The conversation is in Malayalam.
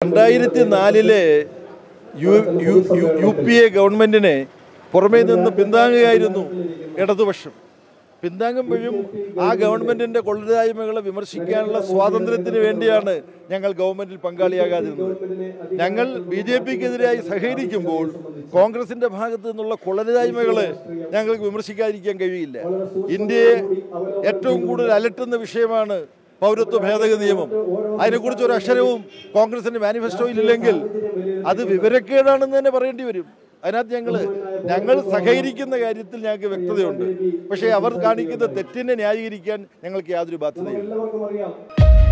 രണ്ടായിരത്തി നാലിലെ U U U- U P A ഗവൺമെന്റിനെ പുറമേ നിന്ന് പിന്താങ്ങുകയായിരുന്നു ഇടതുപക്ഷം പിന്താങ്ങുമ്പോഴും ആ ഗവൺമെന്റിന്റെ കൊള്ളരുതായ്മകളെ വിമർശിക്കാനുള്ള സ്വാതന്ത്ര്യത്തിന് വേണ്ടിയാണ് ഞങ്ങൾ ഗവൺമെന്റിൽ പങ്കാളിയാകാതിരുന്നത് ഞങ്ങൾ ബി ജെ പിക്കെതിരായി സഹകരിക്കുമ്പോൾ കോൺഗ്രസിന്റെ ഭാഗത്ത് നിന്നുള്ള കൊള്ളരുതായ്മകളെ ഞങ്ങൾക്ക് വിമർശിക്കാതിരിക്കാൻ കഴിയില്ല ഇന്ത്യയെ ഏറ്റവും കൂടുതൽ അലട്ടുന്ന വിഷയമാണ് പൗരത്വ ഭേദഗതി നിയമം അതിനെക്കുറിച്ച് ഒരു അക്ഷരവും കോൺഗ്രസിന്റെ മാനിഫെസ്റ്റോയിൽ ഇല്ലെങ്കിൽ അത് വിവരക്കേടാണെന്ന് തന്നെ പറയേണ്ടി വരും അതിനകത്ത് ഞങ്ങൾ ഞങ്ങൾ സഹകരിക്കുന്ന കാര്യത്തിൽ ഞങ്ങൾക്ക് വ്യക്തതയുണ്ട് പക്ഷേ അവർ കാണിക്കുന്ന തെറ്റിനെ ന്യായീകരിക്കാൻ ഞങ്ങൾക്ക് യാതൊരു ബാധ്യതയില്ല